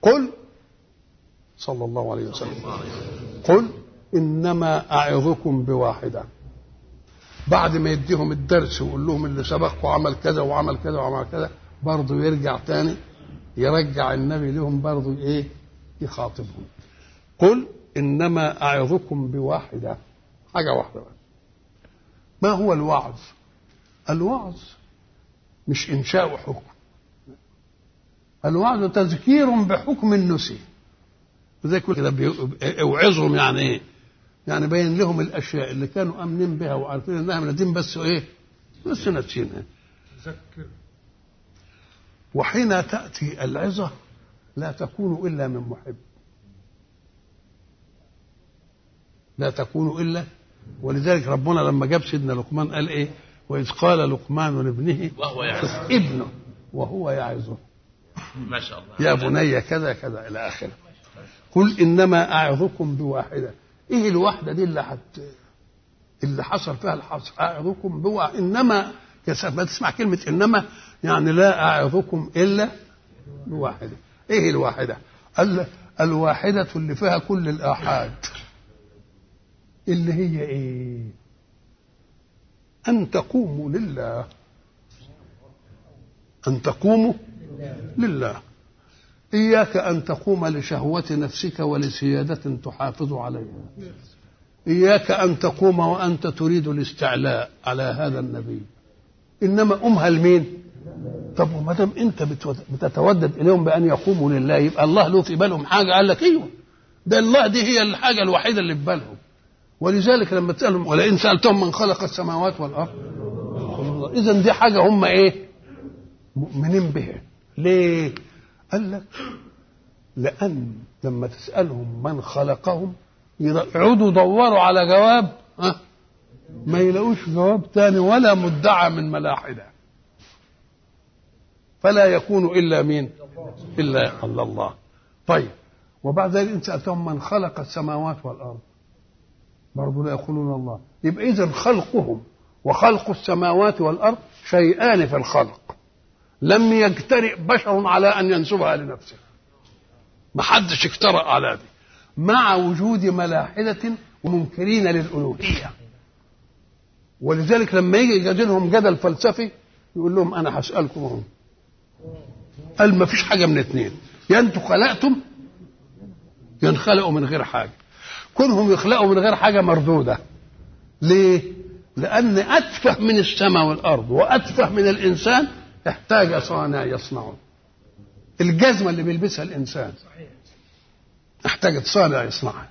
قل صلى الله عليه وسلم قل انما اعظكم بواحده بعد ما يديهم الدرس ويقول لهم اللي سبقكم عمل كذا وعمل كذا وعمل كذا برضه يرجع تاني يرجع النبي لهم برضه ايه يخاطبهم قل انما اعظكم بواحده حاجه واحده بس ما هو الوعظ الوعظ مش انشاء حكم الوعظ تذكير بحكم النسي زي كده اوعظهم يعني ايه يعني بين لهم الاشياء اللي كانوا امنين بها وعارفين انها من الدين بس ايه بس ناسينها ذكر وحين تاتي العظه لا تكون الا من محب لا تكون الا ولذلك ربنا لما جاب سيدنا لقمان قال ايه واذ قال لقمان لابنه وهو يعظ ابنه وهو يعظه ما شاء الله يا بني كذا كذا الى اخره قل انما اعظكم بواحده ايه الواحده دي اللي حت اللي حصل فيها الحصر اعظكم بواحده انما يا سلام، ما تسمع كلمه انما يعني لا اعظكم الا بواحده ايه الواحده ال- الواحده اللي فيها كل الاحاد اللي هي ايه ان تقوموا لله ان تقوموا لله إياك أن تقوم لشهوة نفسك ولسيادة تحافظ عليها إياك أن تقوم وأنت تريد الاستعلاء على هذا النبي إنما أمها لمين طب وما دام أنت بتود- بتتودد إليهم بأن يقوموا لله يبقى الله له في بالهم حاجة قال لك أيوه ده الله دي هي الحاجة الوحيدة اللي في بالهم ولذلك لما تسألهم ولئن سألتهم من خلق السماوات والأرض إذا دي حاجة هم إيه مؤمنين بها ليه قال لك لأن لما تسألهم من خلقهم يقعدوا يدوروا على جواب ها ما يلاقوش جواب تاني ولا مدعى من ملاحدة فلا يكون إلا مين إلا الله الله طيب وبعد ذلك إن سألتهم من خلق السماوات والأرض برضه لا يقولون الله يبقى إذا خلقهم وخلق السماوات والأرض شيئان في الخلق لم يجترئ بشر على ان ينسبها لنفسه ما حدش اجترأ على دي مع وجود ملاحدة ومنكرين للألوهية ولذلك لما يجي يجادلهم جدل فلسفي يقول لهم أنا هسألكم هم قال ما فيش حاجة من اتنين يا أنتوا خلقتم يا انخلقوا من غير حاجة كونهم يخلقوا من غير حاجة مردودة ليه؟ لأن أتفه من السماء والأرض وأتفه من الإنسان احتاج صانع يصنعه الجزمة اللي بيلبسها الإنسان احتاجت صانع يصنعها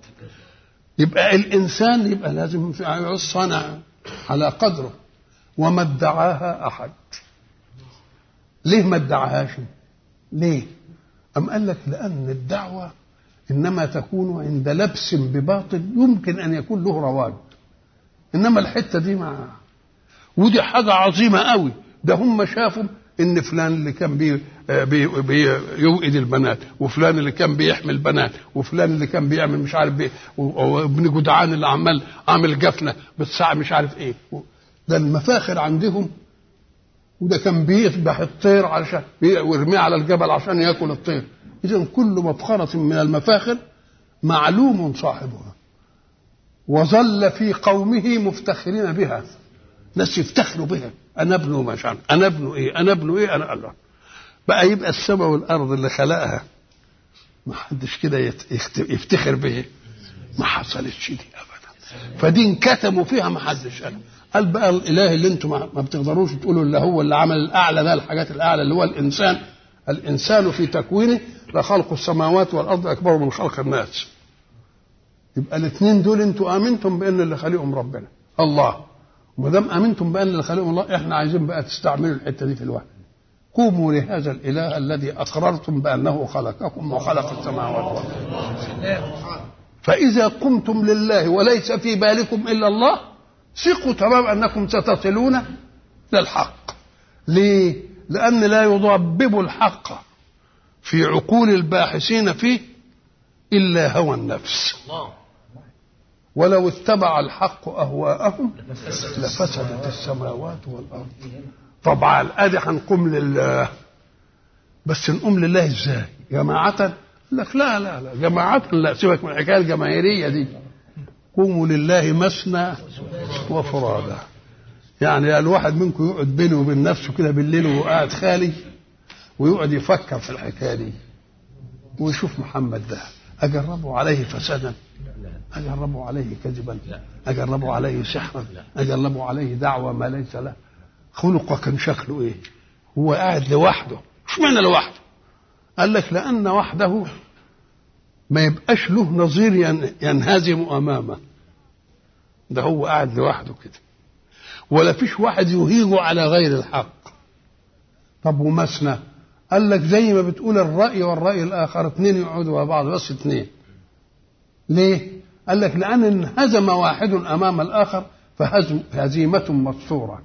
يبقى الإنسان يبقى لازم يعوز صانع على قدره وما ادعاها أحد ليه ما ادعاهاش ليه أم قال لك لأن الدعوة إنما تكون عند لبس بباطل يمكن أن يكون له رواج إنما الحتة دي مع ودي حاجة عظيمة قوي ده هم شافوا ان فلان اللي كان بي بي بيوئد البنات وفلان اللي كان بيحمل بنات وفلان اللي كان بيعمل مش عارف بيه وابن جدعان اللي عمال عامل جفنه بالساعه مش عارف ايه ده المفاخر عندهم وده كان بيذبح الطير علشان ويرميه على الجبل عشان ياكل الطير اذا كل مفخره من المفاخر معلوم صاحبها وظل في قومه مفتخرين بها ناس يفتخروا بها انا ابن مش عارف انا ابن ايه انا ابن ايه انا الله بقى يبقى السماء والارض اللي خلقها ما حدش كده يفتخر به ما حصلتش دي ابدا فدي انكتموا فيها ما حدش قال قال بقى الاله اللي انتم ما بتقدروش تقولوا اللي هو اللي عمل الاعلى ده الحاجات الاعلى اللي هو الانسان الانسان في تكوينه لخلق السماوات والارض اكبر من خلق الناس يبقى الاثنين دول انتوا امنتم بان اللي خلقهم ربنا الله وما دام امنتم بان اللي خلقهم الله احنا عايزين بقى تستعملوا الحته دي في الوحي قوموا لهذا الاله الذي اقررتم بانه خلقكم وخلق السماوات والارض فاذا قمتم لله وليس في بالكم الا الله ثقوا تمام انكم ستصلون للحق ليه لان لا يضبب الحق في عقول الباحثين فيه الا هوى النفس الله ولو اتبع الحق اهواءهم لفسدت السماوات والارض طبعا ادي هنقوم لله بس نقوم لله ازاي جماعة قال لك لا لا لا جماعة لا سيبك من الحكاية الجماهيرية دي قوموا لله مثنى وفرادى يعني الواحد منكم يقعد بينه وبين نفسه كده بالليل وهو قاعد خالي ويقعد يفكر في الحكايه دي ويشوف محمد ده اجربه عليه فسادا اجربه عليه كذبا اجربه عليه سحرا اجربه عليه دعوه ما ليس له خلقه كان شكله ايه هو قاعد لوحده اشمعنى لوحده قال لك لان وحده ما يبقاش له نظير ينهزم امامه ده هو قاعد لوحده كده ولا فيش واحد يهيجه على غير الحق طب ومثنى قال لك زي ما بتقول الرأي والرأي الآخر اثنين يقعدوا مع بعض بس اثنين ليه؟ قال لك لأن انهزم واحد أمام الآخر فهزيمة مستورة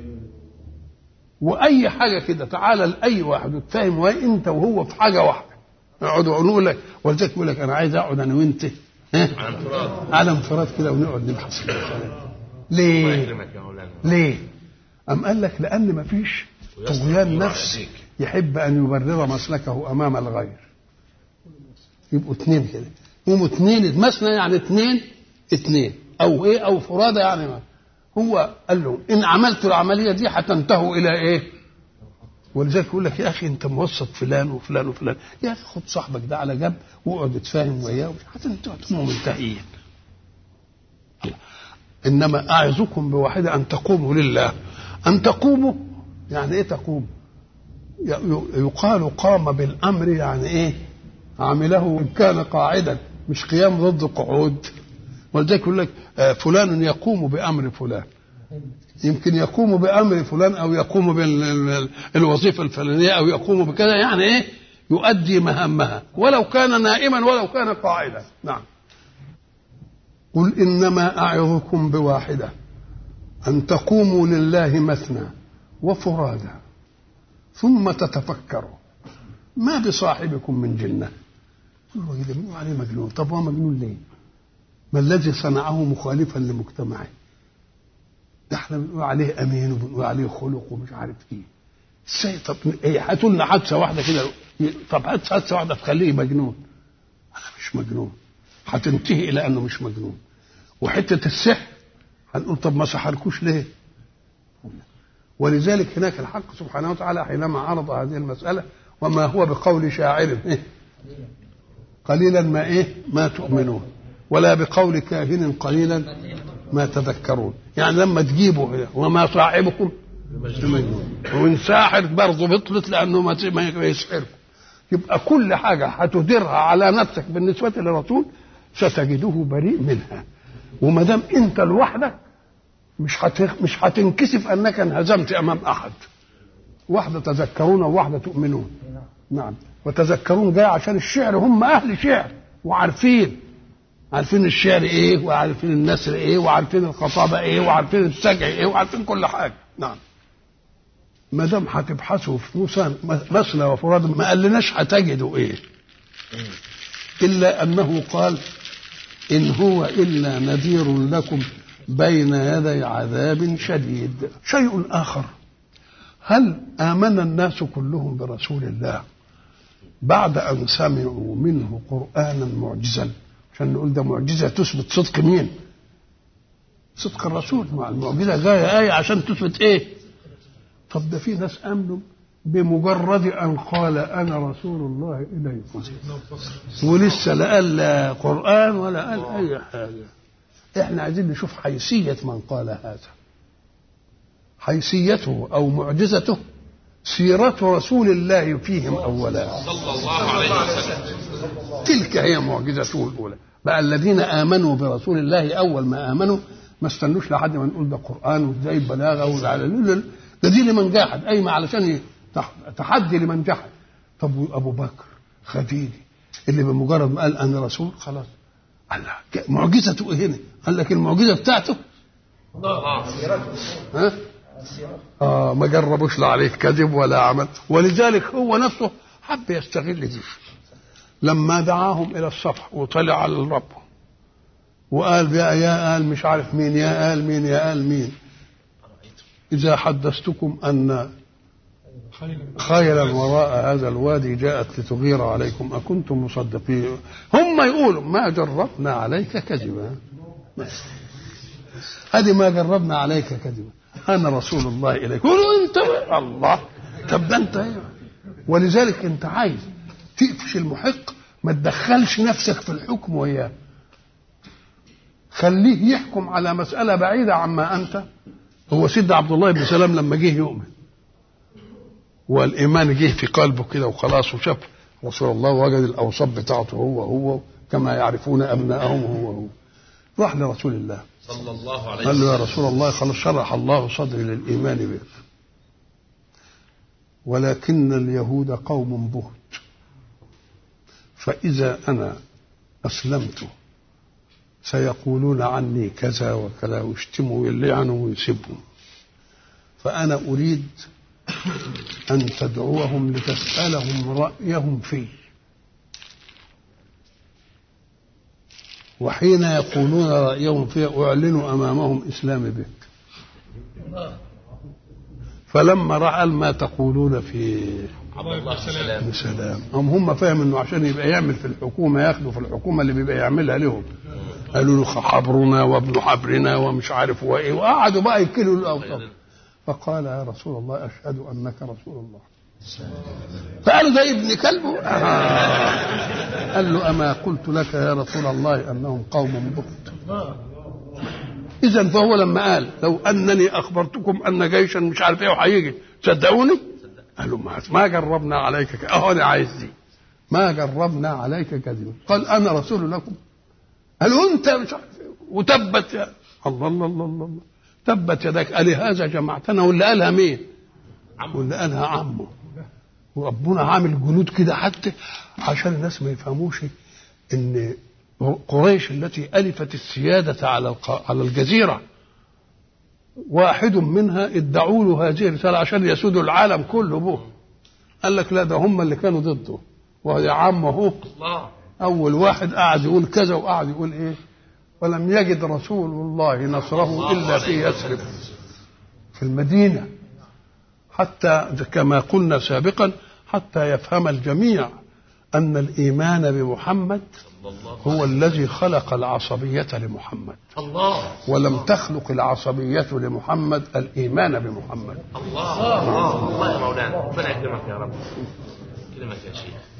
وأي حاجة كده تعالى لأي واحد وتفهم وأنت وهو في حاجة واحدة يقعدوا نقول لك ولذلك يقول لك أنا عايز أقعد أنا وأنت على انفراد كده ونقعد نبحث في ليه؟ ليه؟ أم قال لك لأن ما فيش طغيان نفس يحب أن يبرر مسلكه أمام الغير يبقوا اثنين كده يبقوا اثنين مثنى يعني اثنين اثنين أو إيه أو فرادى يعني ما. هو قال له إن عملت العملية دي هتنتهوا إلى إيه؟ ولذلك يقول لك يا أخي أنت موسط فلان وفلان وفلان يا أخي خد صاحبك ده على جنب واقعد اتفاهم وياه هتنتهوا منتهيين انما اعظكم بواحده ان تقوموا لله ان تقوموا يعني ايه تقوم يقال قام بالامر يعني ايه عمله ان كان قاعدا مش قيام ضد قعود ولذلك يقول لك فلان يقوم بامر فلان يمكن يقوم بامر فلان او يقوم بالوظيفه الفلانيه او يقوم بكذا يعني ايه يؤدي مهامها ولو كان نائما ولو كان قاعدا نعم قل انما اعظكم بواحده ان تقوموا لله مثنى وفرادا ثم تتفكروا ما بصاحبكم من جنه يقولوا ده بنقول عليه مجنون طب هو مجنون ليه ما الذي صنعه مخالفا لمجتمعه ده احنا بنقول عليه امين وبنقول عليه خلق ومش عارف ايه ازاي طب ايه هاتوا لنا حادثه واحده كده طب هات حادثه واحده تخليه مجنون انا مش مجنون هتنتهي الى انه مش مجنون وحته السحر هنقول طب ما سحركوش ليه ولذلك هناك الحق سبحانه وتعالى حينما عرض هذه المسألة وما هو بقول شاعر إيه؟ قليلا ما إيه ما تؤمنون ولا بقول كاهن قليلا ما تذكرون يعني لما تجيبوا وما صاحبكم بمجنون وإن ساحر برضه بطلت لأنه ما يسحركم يبقى كل حاجة هتديرها على نفسك بالنسبة للرسول ستجده بريء منها وما دام انت لوحدك مش هت... مش هتنكسف انك انهزمت امام احد واحده تذكرون وواحده تؤمنون نعم وتذكرون جاي عشان الشعر هم اهل شعر وعارفين عارفين الشعر ايه وعارفين النثر ايه وعارفين الخطابه ايه وعارفين السجع ايه وعارفين كل حاجه نعم ما دام هتبحثوا في موسى مثنى وفراد ما قالناش هتجدوا ايه الا انه قال إن هو إلا نذير لكم بين يدي عذاب شديد شيء آخر هل آمن الناس كلهم برسول الله بعد أن سمعوا منه قرآنا معجزا عشان نقول ده معجزة تثبت صدق مين صدق الرسول مع المعجزة جاية آية عشان تثبت إيه طب ده في ناس آمنوا بمجرد ان قال انا رسول الله اليكم ولسه لا قال لا قران ولا قال اي حاجه احنا عايزين نشوف حيثيه من قال هذا حيثيته او معجزته سيرة رسول الله فيهم أولا صلى الله عليه وسلم تلك هي معجزته الأولى بقى الذين آمنوا برسول الله أول ما آمنوا ما استنوش لحد ما نقول ده قرآن وازاي البلاغة وعلى ده دي لمن جاحد أيما علشان تحدي لمن جحد طب ابو بكر خديجه اللي بمجرد ما قال انا رسول خلاص قال معجزته ايه هنا؟ قال لك المعجزه بتاعته ها؟ اه ما جربوش لا عليه كذب ولا عمل ولذلك هو نفسه حب يستغل دي لما دعاهم الى الصفح وطلع على الرب وقال يا يا قال مش عارف مين يا قال مين يا قال مين اذا حدثتكم ان خيلا وراء هذا الوادي جاءت لتغير عليكم أكنتم مصدقين هم يقولوا ما جربنا عليك كذبا هذه ما جربنا عليك كذبا أنا رسول الله إليك قولوا أنت الله طب ده أنت إيه؟ ولذلك أنت عايز تقفش المحق ما تدخلش نفسك في الحكم وياه خليه يحكم على مسألة بعيدة عما أنت هو سيدنا عبد الله بن سلام لما جه يؤمن والإيمان جه في قلبه كده وخلاص وشاف رسول الله وجد الأوصاف بتاعته هو هو كما يعرفون أبناءهم هو هو راح لرسول الله صلى الله عليه قال له يا وسلم رسول الله خلاص شرح الله صدري للإيمان بك ولكن اليهود قوم بهت فإذا أنا أسلمت سيقولون عني كذا وكذا ويشتموا ويلعنوا ويسبوا فأنا أريد أن تدعوهم لتسألهم رأيهم فيه وحين يقولون رأيهم فيه أعلن أمامهم إسلامي بك فلما رأى ما تقولون في عبد الله بن سلام بسلام هم هم فاهم انه عشان يبقى يعمل في الحكومه ياخدوا في الحكومه اللي بيبقى يعملها لهم قالوا له حبرنا وابن حبرنا ومش عارف وايه وقعدوا بقى يكلوا الاوصاف فقال يا رسول الله اشهد انك رسول الله فقالوا ده ابن كلبه آه. قال له اما قلت لك يا رسول الله انهم قوم بهت اذا فهو لما قال لو انني اخبرتكم ان جيشا مش عارف ايه وهيجي تصدقوني قالوا ما ما جربنا عليك ك- اهو انا عايز دي ما جربنا عليك كذبا قال انا رسول لكم قالوا انت مش عارف إيه. وتبت يا الله الله الله الله, الله. تبت يدك ألهذا جمعتنا واللي قالها مين؟ واللي قالها عمه وربنا عامل جنود كده حتى عشان الناس ما يفهموش ان قريش التي الفت السياده على الق- على الجزيره واحد منها ادعوا له هذه الرساله عشان يسودوا العالم كله به قال لك لا ده هم اللي كانوا ضده ويا عم اهو الله اول واحد قعد يقول كذا وقعد يقول ايه ولم يجد رسول الله نصره الا في يثرب في المدينه حتى كما قلنا سابقا حتى يفهم الجميع ان الايمان بمحمد هو الذي خلق العصبيه لمحمد الله ولم تخلق العصبيه لمحمد الايمان بمحمد الله الله الله يا مولانا ربنا يكرمك يا رب يكرمك يا شيخ